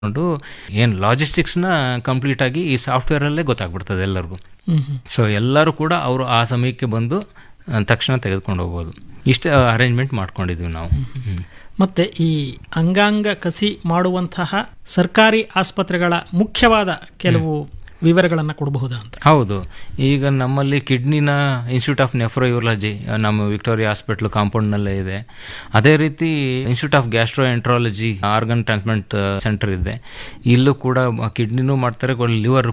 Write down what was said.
ಕೊಂಡು ಏನು ಲಾಜಿಸ್ಟಿಕ್ಸ್ನ ಕಂಪ್ಲೀಟ್ ಆಗಿ ಈ ಸಾಫ್ಟ್ವೇರಲ್ಲೇ ಗೊತ್ತಾಗ್ಬಿಡ್ತದೆ ಎಲ್ಲರಿಗೂ ಹ್ಮ್ ಹ್ಮ್. ಸೊ ಎಲ್ಲರೂ ಕೂಡ ಅವರು ಆ ಸಮಯಕ್ಕೆ ಬಂದು ಆ, ತಕ್ಷಣ ತೆಗೆದುಕೊಂಡು ಹೋಗ್ಬೋದು ಇಷ್ಟೇ ಅರೇಂಜ್ಮೆಂಟ್ ಮಾಡ್ಕೊಂಡಿದ್ದೀವಿ ನಾವು ಹ್ಮ್. ಮತ್ತೆ ಈ ಅಂಗಾಂಗ ಕಸಿ ಮಾಡುವಂತಹ ಸರ್ಕಾರಿ ಆಸ್ಪತ್ರೆಗಳ ಮುಖ್ಯವಾದ ಕೆಲವು ವಿವರಗಳನ್ನು ಕೊಡಬಹುದಾ ಅಂತ ಹೌದು ಈಗ ನಮ್ಮಲ್ಲಿ ಕಿಡ್ನಿನ ಇನ್ಸ್ಟಿಟ್ಯೂಟ್ ಆಫ್ ನೆಫ್ರೋಯೂರಾಲಜಿ ನಮ್ಮ ವಿಕ್ಟೋರಿಯಾ ಹಾಸ್ಪಿಟ್ಲ್ ಕಾಂಪೌಂಡ್ನಲ್ಲೇ ಇದೆ ಅದೇ ರೀತಿ institute of gastroenterology organ transplant centre ಇದೆ ಇಲ್ಲೂ ಕೂಡ ಕಿಡ್ನಿನೂ ಮಾಡ್ತಾರೆ ಲಿವರ್